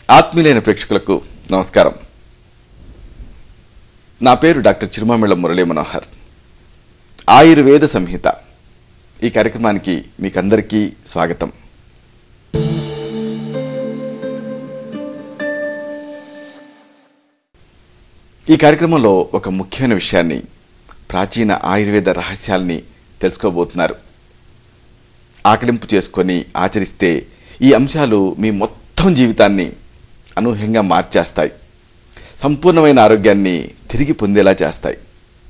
ఆత్మీయులైన ప్రేక్షకులకు నమస్కారం నా పేరు డాక్టర్ చిరుమామిళ్ళ మురళీ మనోహర్ ఆయుర్వేద సంహిత ఈ కార్యక్రమానికి మీకందరికీ స్వాగతం ఈ కార్యక్రమంలో ఒక ముఖ్యమైన విషయాన్ని ప్రాచీన ఆయుర్వేద రహస్యాల్ని తెలుసుకోబోతున్నారు ఆకలింపు చేసుకొని ఆచరిస్తే ఈ అంశాలు మీ మొత్తం జీవితాన్ని అనూహ్యంగా మార్చేస్తాయి సంపూర్ణమైన ఆరోగ్యాన్ని తిరిగి పొందేలా చేస్తాయి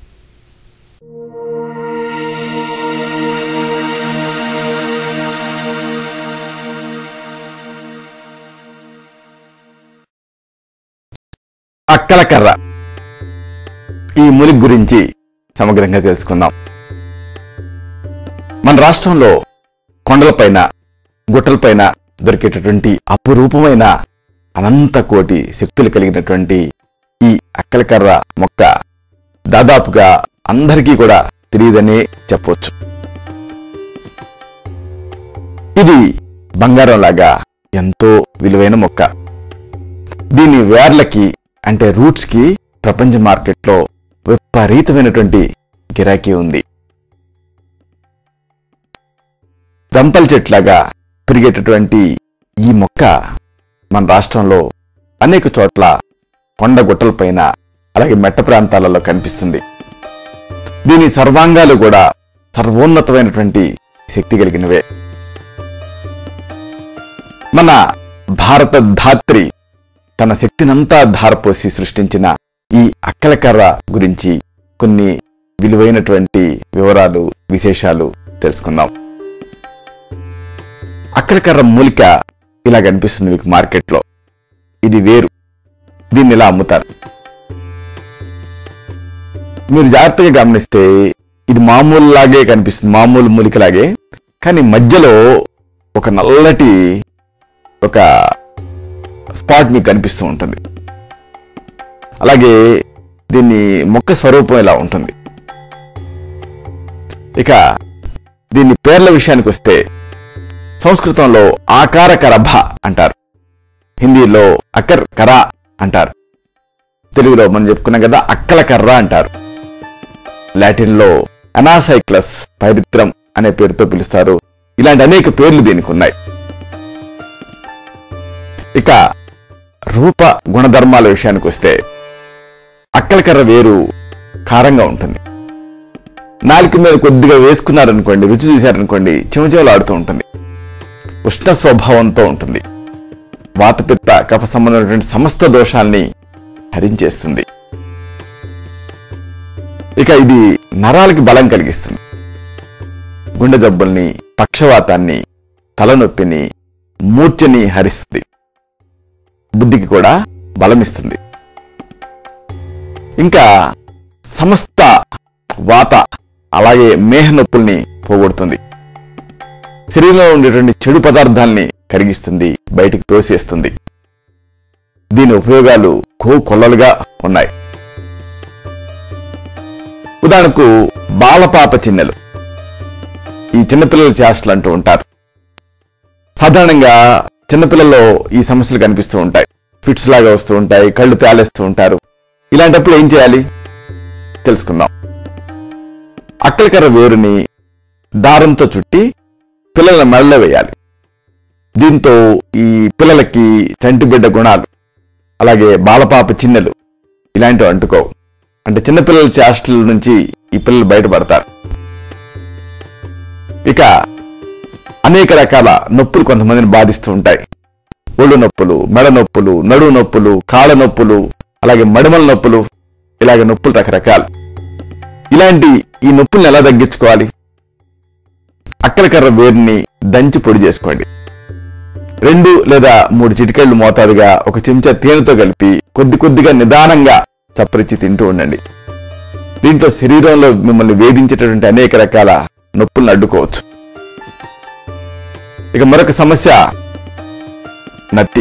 అక్కల కర్ర ఈ మూలిక గురించి సమగ్రంగా తెలుసుకుందాం మన రాష్ట్రంలో కొండలపైన గుట్టలపైన దొరికేటటువంటి అపురూపమైన అనంత కోటి శక్తులు కలిగినటువంటి ఈ అక్కలకర్ర మొక్క దాదాపుగా అందరికీ కూడా తెలియదనే చెప్పవచ్చు ఇది బంగారంలాగా ఎంతో విలువైన మొక్క దీని వేర్లకి అంటే రూట్స్కి ప్రపంచ మార్కెట్లో విపరీతమైనటువంటి గిరాకీ ఉంది దంపల చెట్లాగా పెరిగేటటువంటి ఈ మొక్క మన రాష్ట్రంలో అనేక చోట్ల కొండ గుట్టలపైన అలాగే మెట్ట ప్రాంతాలలో కనిపిస్తుంది దీని సర్వాంగాలు కూడా సర్వోన్నతమైనటువంటి శక్తి కలిగినవే మన భారత ధాత్రి తన శక్తినంతా ధారపోసి సృష్టించిన ఈ అక్కలకర్ర గురించి కొన్ని విలువైనటువంటి వివరాలు విశేషాలు తెలుసుకుందాం అక్కలకర్ర మూలిక ఇలా కనిపిస్తుంది మీకు మార్కెట్లో ఇది వేరు దీన్ని ఇలా అమ్ముతారు మీరు జాగ్రత్తగా గమనిస్తే ఇది మామూలులాగే కనిపిస్తుంది మామూలు మూలికలాగే కానీ మధ్యలో ఒక నల్లటి ఒక స్పాట్ మీకు కనిపిస్తూ ఉంటుంది అలాగే దీన్ని మొక్క స్వరూపం ఇలా ఉంటుంది ఇక దీని పేర్ల విషయానికి వస్తే సంస్కృతంలో ఆకార కరభ అంటారు హిందీలో అకర్ కరా అంటారు తెలుగులో మనం చెప్పుకున్నాం కదా అక్కల కర్ర అంటారు లాటిన్లో అనాసైక్లస్ పైరిత్రం అనే పేరుతో పిలుస్తారు ఇలాంటి అనేక పేర్లు దీనికి ఉన్నాయి ఇక రూప గుణధర్మాల విషయానికి వస్తే అక్కలకర్ర వేరు కారంగా ఉంటుంది నాలుక మీద కొద్దిగా వేసుకున్నారనుకోండి రుచి చూశారనుకోండి చెమచెమలు ఆడుతూ ఉంటుంది ఉష్ణ స్వభావంతో ఉంటుంది వాతపిత్త కఫ సంబంధమైనటువంటి సమస్త దోషాల్ని హరించేస్తుంది ఇక ఇది నరాలకి బలం కలిగిస్తుంది గుండె జబ్బుల్ని పక్షవాతాన్ని తలనొప్పిని మూర్ఛని హరిస్తుంది బుద్ధికి కూడా బలమిస్తుంది ఇంకా సమస్త వాత అలాగే మేహ నొప్పుల్ని పోగొడుతుంది శరీరంలో ఉండేటువంటి చెడు పదార్థాల్ని కరిగిస్తుంది బయటికి తోసేస్తుంది దీని ఉపయోగాలు కో కొల్లలుగా ఉన్నాయి ఉదాహరణకు బాలపాప చిన్నెలు ఈ చిన్నపిల్లల చేష్టలు అంటూ ఉంటారు సాధారణంగా చిన్నపిల్లల్లో ఈ సమస్యలు కనిపిస్తూ ఉంటాయి ఫిట్స్ లాగా వస్తూ ఉంటాయి కళ్ళు తేలేస్తూ ఉంటారు ఇలాంటప్పుడు ఏం చేయాలి తెలుసుకుందాం అక్కలకర్ర వేరుని దారంతో చుట్టి పిల్లల మెడలో వేయాలి దీంతో ఈ పిల్లలకి చంటిబిడ్డ గుణాలు అలాగే బాలపాప చిన్నెలు ఇలాంటివి అంటుకోవు అంటే చిన్నపిల్లల చేష్టల నుంచి ఈ పిల్లలు బయటపడతారు ఇక అనేక రకాల నొప్పులు కొంతమందిని బాధిస్తూ ఉంటాయి ఒళ్ళు నొప్పులు మెడ నొప్పులు నడువు నొప్పులు కాళ్ళ నొప్పులు అలాగే మడిమల నొప్పులు ఇలాగ నొప్పులు రకరకాలు ఇలాంటి ఈ నొప్పుల్ని ఎలా తగ్గించుకోవాలి అక్కలకర్ర వేరుని దంచి పొడి చేసుకోండి రెండు లేదా మూడు చిటికెళ్ళు మోతాదుగా ఒక చెంచా తేనెతో కలిపి కొద్ది కొద్దిగా నిదానంగా చప్పరిచి తింటూ ఉండండి దీంట్లో శరీరంలో మిమ్మల్ని వేధించేటటువంటి అనేక రకాల నొప్పులను అడ్డుకోవచ్చు ఇక మరొక సమస్య నత్తి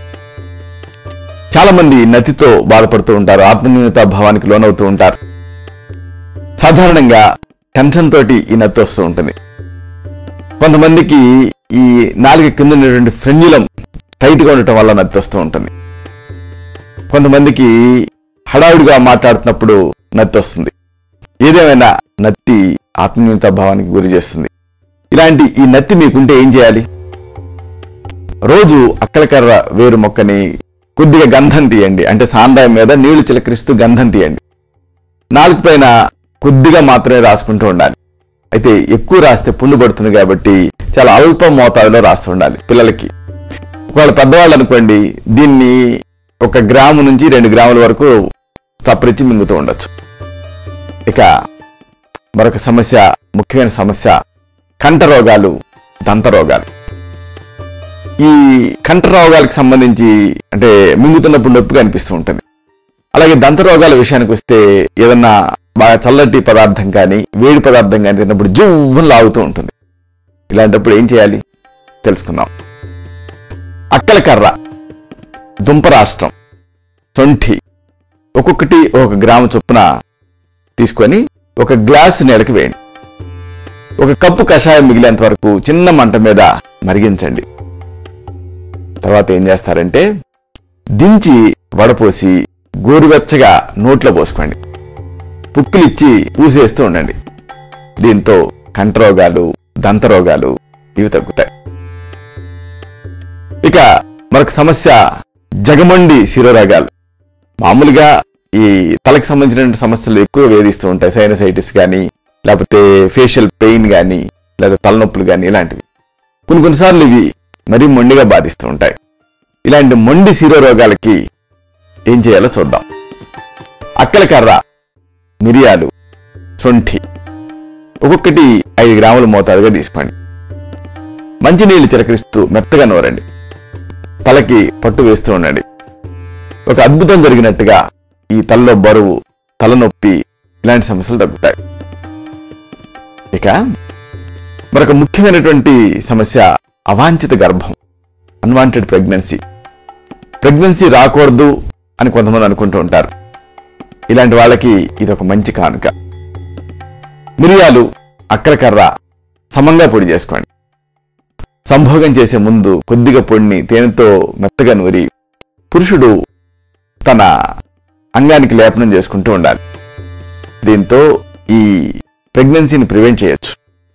చాలా మంది నత్తితో బాధపడుతూ ఉంటారు ఆత్మన్యూనతా భావానికి లోనవుతూ ఉంటారు సాధారణంగా టెన్షన్ తోటి ఈ నత్తి వస్తూ ఉంటుంది కొంతమందికి ఈ నాలుగు కింద ఉన్నటువంటి ఫ్రెన్యులం టైట్గా ఉండటం వల్ల నత్తి వస్తూ ఉంటుంది కొంతమందికి హడావుడిగా మాట్లాడుతున్నప్పుడు నత్తి వస్తుంది ఏదేమైనా నత్తి ఆత్మీయత భావానికి గురి చేస్తుంది ఇలాంటి ఈ నత్తి మీకుంటే ఏం చేయాలి రోజు అక్కలకర్ర వేరు మొక్కని కొద్దిగా గంధం తీయండి అంటే సాందాయం మీద నీళ్లు చిలకరిస్తూ గంధం తీయండి నాలుగు పైన కొద్దిగా మాత్రమే రాసుకుంటూ ఉండాలి అయితే ఎక్కువ రాస్తే పుండు పడుతుంది కాబట్టి చాలా అల్ప మోతాదులో రాస్తూ ఉండాలి పిల్లలకి ఒకవేళ పెద్దవాళ్ళు అనుకోండి దీన్ని ఒక గ్రాము నుంచి రెండు గ్రాముల వరకు చప్పరించి మింగుతూ ఉండొచ్చు ఇక మరొక సమస్య ముఖ్యమైన సమస్య కంట రోగాలు దంత రోగాలు ఈ కంట రోగాలకు సంబంధించి అంటే మింగుతున్నప్పుడు నొప్పిగా అనిపిస్తూ ఉంటుంది అలాగే దంత రోగాల విషయానికి వస్తే ఏదన్నా బాగా చల్లటి పదార్థం కానీ వేడి పదార్థం కానీ తిన్నప్పుడు జువ్వను లాగుతూ ఉంటుంది ఇలాంటప్పుడు ఏం చేయాలి తెలుసుకుందాం అక్కల కర్ర దుంపరాష్ట్రం సొంఠి ఒక్కొక్కటి ఒక గ్రాము చొప్పున తీసుకొని ఒక గ్లాసు నీళ్ళకి వేయండి ఒక కప్పు కషాయం మిగిలేంత వరకు చిన్న మంట మీద మరిగించండి తర్వాత ఏం చేస్తారంటే దించి వడపోసి గోరువెచ్చగా నోట్లో పోసుకోండి పుక్కులిచ్చి ఊసేస్తూ ఉండండి దీంతో కంటరోగాలు దంతరోగాలు ఇవి తగ్గుతాయి ఇక మరొక సమస్య జగమండి శిరోరోగాలు మామూలుగా ఈ తలకు సంబంధించిన సమస్యలు ఎక్కువ వేధిస్తూ ఉంటాయి సైనసైటిస్ కానీ లేకపోతే ఫేషియల్ పెయిన్ కానీ లేదా తలనొప్పులు కానీ ఇలాంటివి కొన్ని కొన్నిసార్లు ఇవి మరీ మొండిగా బాధిస్తూ ఉంటాయి ఇలాంటి మొండి శిరోరోగాలకి ఏం చేయాలో చూద్దాం అక్కల కర్ర మిరియాలు శొంఠి ఒక్కొక్కటి ఐదు గ్రాముల మోతాదుగా తీసుకోండి మంచినీళ్ళు చిలకరిస్తూ మెత్తగా నూరండి తలకి పట్టు వేస్తూ ఉండండి ఒక అద్భుతం జరిగినట్టుగా ఈ తలలో బరువు తలనొప్పి ఇలాంటి సమస్యలు తగ్గుతాయి ఇక మరొక ముఖ్యమైనటువంటి సమస్య అవాంఛిత గర్భం అన్వాంటెడ్ ప్రెగ్నెన్సీ ప్రెగ్నెన్సీ రాకూడదు అని కొంతమంది అనుకుంటూ ఉంటారు ఇలాంటి వాళ్ళకి ఇది ఒక మంచి కానుక మిరియాలు అక్కరకర్ర సమంగా పొడి చేసుకోండి సంభోగం చేసే ముందు కొద్దిగా పొడిని తేనెతో మెత్తగా నూరి పురుషుడు తన అంగానికి లేపనం చేసుకుంటూ ఉండాలి దీంతో ఈ ప్రెగ్నెన్సీని ప్రివెంట్ చేయొచ్చు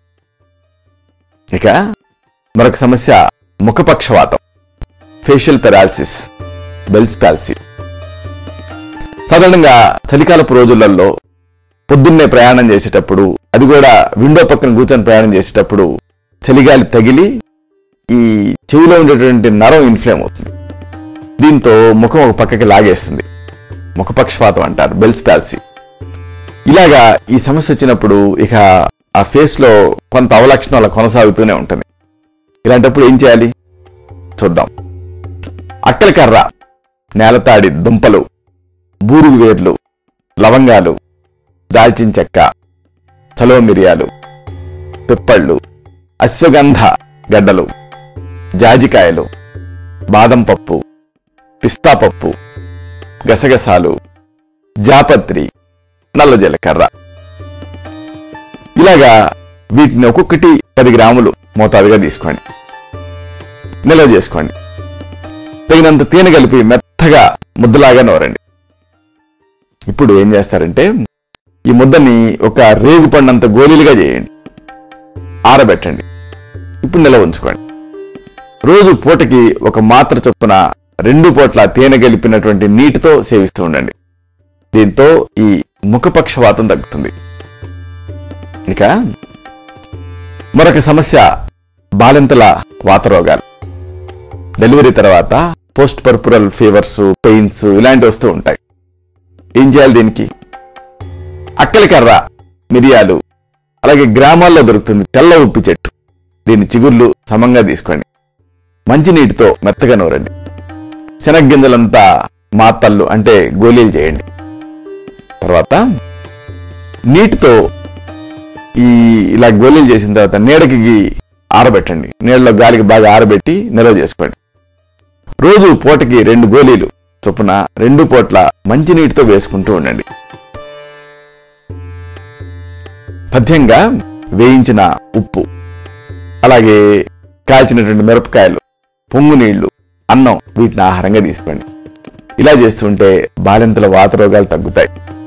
ఇక మరొక సమస్య ముఖపక్షవాతం ఫేషియల్ పెరాలసిస్ బెల్స్ పాలసీ సాధారణంగా చలికాలపు రోజులలో పొద్దున్నే ప్రయాణం చేసేటప్పుడు అది కూడా విండో పక్కన కూర్చొని ప్రయాణం చేసేటప్పుడు చలిగాలి తగిలి ఈ చెవిలో ఉండేటువంటి నరం ఇన్ఫ్లేమ్ అవుతుంది దీంతో ముఖం ఒక పక్కకి లాగేస్తుంది ముఖపక్షపాతం అంటారు బెల్స్ పాలసీ ఇలాగా ఈ సమస్య వచ్చినప్పుడు ఇక ఆ ఫేస్ లో కొంత అవలక్షణం అలా కొనసాగుతూనే ఉంటుంది ఇలాంటప్పుడు ఏం చేయాలి చూద్దాం అక్కల కర్ర నేలతాడి దుంపలు బూరుగు వేర్లు లవంగాలు దాల్చిన చెక్క చలో మిరియాలు పిప్పళ్ళు అశ్వగంధ గడ్డలు జాజికాయలు బాదం పప్పు పిస్తా పప్పు గసగసాలు జాపత్రి నల్ల జీలకర్ర ఇలాగా వీటిని ఒక్కొక్కటి పది గ్రాములు మోతాదుగా తీసుకోండి నిల్వ చేసుకోండి తగినంత తేనె కలిపి మెత్తగా ముద్దలాగా నోరండి ఇప్పుడు ఏం చేస్తారంటే ఈ ముద్దని ఒక రేగు పండంత గోళీలుగా చేయండి ఆరబెట్టండి ఇప్పుడు నిల్వ ఉంచుకోండి రోజు పూటకి ఒక మాత్ర చొప్పున రెండు పూట్ల తేనె కలిపినటువంటి నీటితో సేవిస్తూ ఉండండి దీంతో ఈ ముఖపక్షవాతం తగ్గుతుంది ఇక మరొక సమస్య బాలింతల వాతరోగాలు డెలివరీ తర్వాత పోస్ట్ పర్పురల్ ఫీవర్స్ పెయిన్స్ ఇలాంటివి వస్తూ ఉంటాయి ఏం చేయాలి దీనికి అక్కల కర్ర మిరియాలు అలాగే గ్రామాల్లో దొరుకుతుంది తెల్ల ఉప్పి చెట్టు దీని చిగుర్లు సమంగా తీసుకోండి మంచినీటితో మెత్తగా నూరండి శనగ్గింజలంతా మాతళ్ళు అంటే గోళీలు చేయండి తర్వాత నీటితో ఈ ఇలా గోళీలు చేసిన తర్వాత నీడకి ఆరబెట్టండి నీళ్ళలో గాలికి బాగా ఆరబెట్టి నిల్వ చేసుకోండి రోజు పూటకి రెండు గోళీలు చొప్పున రెండు పూట్ల మంచినీటితో వేసుకుంటూ ఉండండి పథ్యంగా వేయించిన ఉప్పు అలాగే కాల్చినటువంటి మిరపకాయలు పొంగు నీళ్లు అన్నం వీటిని ఆహారంగా తీసుకోండి ఇలా చేస్తుంటే బాలింతల వాత రోగాలు తగ్గుతాయి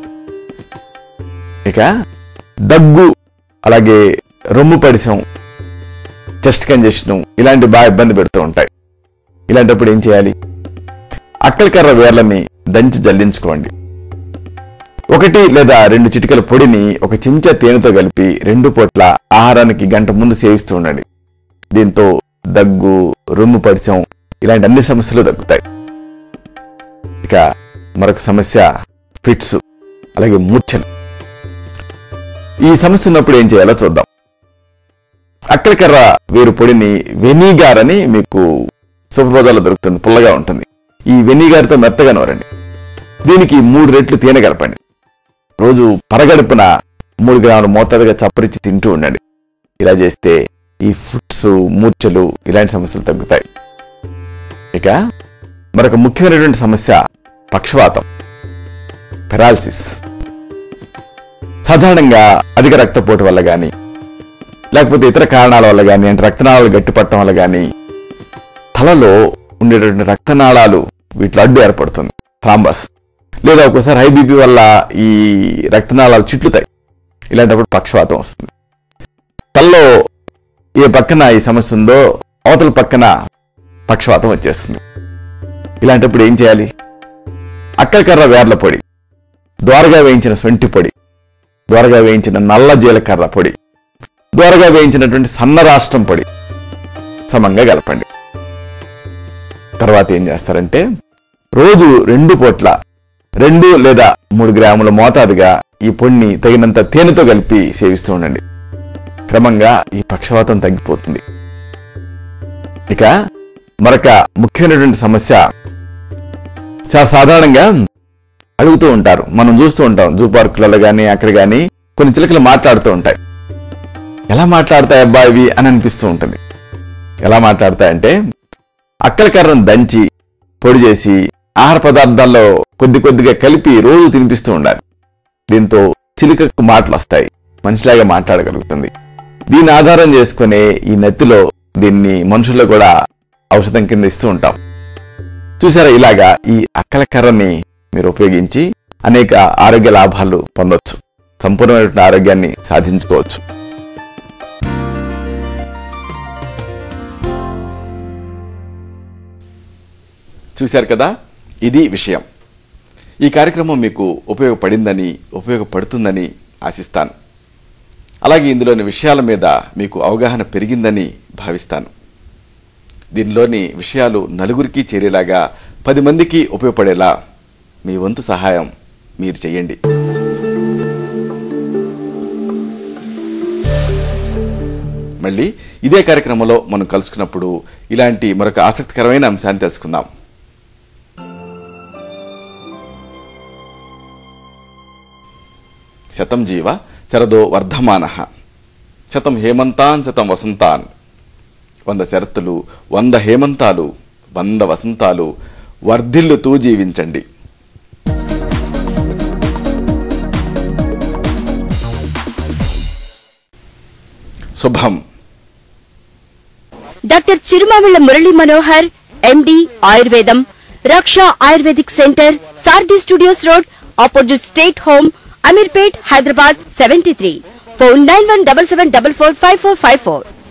ఇక దగ్గు అలాగే రొమ్ము పడిసం చెస్ట్ కంజెషన్ ఇలాంటి బాగా ఇబ్బంది పెడుతూ ఉంటాయి ఇలాంటప్పుడు ఏం చేయాలి అక్కలకర్ర వేర్లని దంచి జల్లించుకోండి ఒకటి లేదా రెండు చిటికల పొడిని ఒక చెంచా తేనెతో కలిపి రెండు పూట్ల ఆహారానికి గంట ముందు సేవిస్తూ ఉండండి దీంతో దగ్గు రొమ్ము పడిసం ఇలాంటి అన్ని సమస్యలు తగ్గుతాయి ఇక మరొక సమస్య ఫిట్స్ అలాగే మూర్ఛలు ఈ సమస్య ఉన్నప్పుడు ఏం చేయాలో చూద్దాం అక్కలకర్ర వేరు పొడిని వెనిగార్ అని మీకు సూపర్బజార్లో దొరుకుతుంది పుల్లగా ఉంటుంది ఈ వెనిగార్తో మెత్తగా నూరండి దీనికి మూడు రెట్లు తేనె కలపండి రోజు పరగడుపున మూడు గ్రాముల మోతాదుగా చప్పరిచి తింటూ ఉండండి ఇలా చేస్తే ఈ ఫుడ్స్ మూర్ఛలు ఇలాంటి సమస్యలు తగ్గుతాయి ఇక మరొక ముఖ్యమైనటువంటి సమస్య పక్షవాతం పెరాలసిస్ సాధారణంగా అధిక రక్తపోటు వల్ల కానీ లేకపోతే ఇతర కారణాల వల్ల కానీ అంటే రక్తనాళాలు గట్టిపట్టడం వల్ల కానీ తలలో ఉండేటటువంటి రక్తనాళాలు వీటిలో అడ్డు ఏర్పడుతుంది థ్రాంబస్ లేదా ఒక్కోసారి హై బీపీ వల్ల ఈ రక్తనాళాలు చిట్లుతాయి ఇలాంటప్పుడు పక్షవాతం వస్తుంది తలలో ఏ పక్కన ఈ సమస్య ఉందో అవతల పక్కన పక్షవాతం వచ్చేస్తుంది ఇలాంటప్పుడు ఏం చేయాలి అక్కకర్ర వేర్ల పొడి ద్వారగా వేయించిన సొంటి పొడి ద్వారగా వేయించిన నల్ల జీలకర్ర పొడి ద్వారగా వేయించినటువంటి సన్న రాష్ట్రం పొడి సమంగా కలపండి తర్వాత ఏం చేస్తారంటే రోజు రెండు పూట్ల రెండు లేదా మూడు గ్రాముల మోతాదుగా ఈ పొడిని తగినంత తేనెతో కలిపి సేవిస్తూ ఉండండి క్రమంగా ఈ పక్షవాతం తగ్గిపోతుంది ఇక మరొక ముఖ్యమైనటువంటి సమస్య చాలా సాధారణంగా అడుగుతూ ఉంటారు మనం చూస్తూ ఉంటాం జూ పార్కులలో కానీ అక్కడ కానీ కొన్ని చిలకలు మాట్లాడుతూ ఉంటాయి ఎలా మాట్లాడతాయి అబ్బా ఇవి అని అనిపిస్తూ ఉంటుంది ఎలా మాట్లాడతాయంటే అక్కల కర్రను దంచి పొడి చేసి ఆహార పదార్థాల్లో కొద్ది కొద్దిగా కలిపి రోజు తినిపిస్తూ ఉండాలి దీంతో చిలుకకు మాటలు వస్తాయి మనిషిలాగా మాట్లాడగలుగుతుంది దీన్ని ఆధారం చేసుకునే ఈ నెత్తిలో దీన్ని మనుషుల్లో కూడా ఔషధం కింద ఇస్తూ ఉంటాం చూసారా ఇలాగా ఈ అక్కల కర్రని మీరు ఉపయోగించి అనేక ఆరోగ్య లాభాలు పొందొచ్చు సంపూర్ణమైనటువంటి ఆరోగ్యాన్ని సాధించుకోవచ్చు చూశారు కదా ఇది విషయం ఈ కార్యక్రమం మీకు ఉపయోగపడిందని ఉపయోగపడుతుందని ఆశిస్తాను అలాగే ఇందులోని విషయాల మీద మీకు అవగాహన పెరిగిందని భావిస్తాను దీనిలోని విషయాలు నలుగురికి చేరేలాగా పది మందికి ఉపయోగపడేలా మీ వంతు సహాయం మీరు చేయండి మళ్ళీ ఇదే కార్యక్రమంలో మనం కలుసుకున్నప్పుడు ఇలాంటి మరొక ఆసక్తికరమైన అంశాన్ని తెలుసుకుందాం శతం జీవ శరదో వర్ధమాన శతం హేమంతాన్ శతం వసంతాన్ వంద శరత్తులు వంద హేమంతాలు వంద వసంతాలు వర్ధిల్లుతూ జీవించండి శుభం doctor Chirumamilla Murali Manohar MD Ayurvedam Raksha Ayurvedic centre Saradhi studios road opposite state home Ameerpet Hyderabad seventy three phone nine one double seven double four five four five four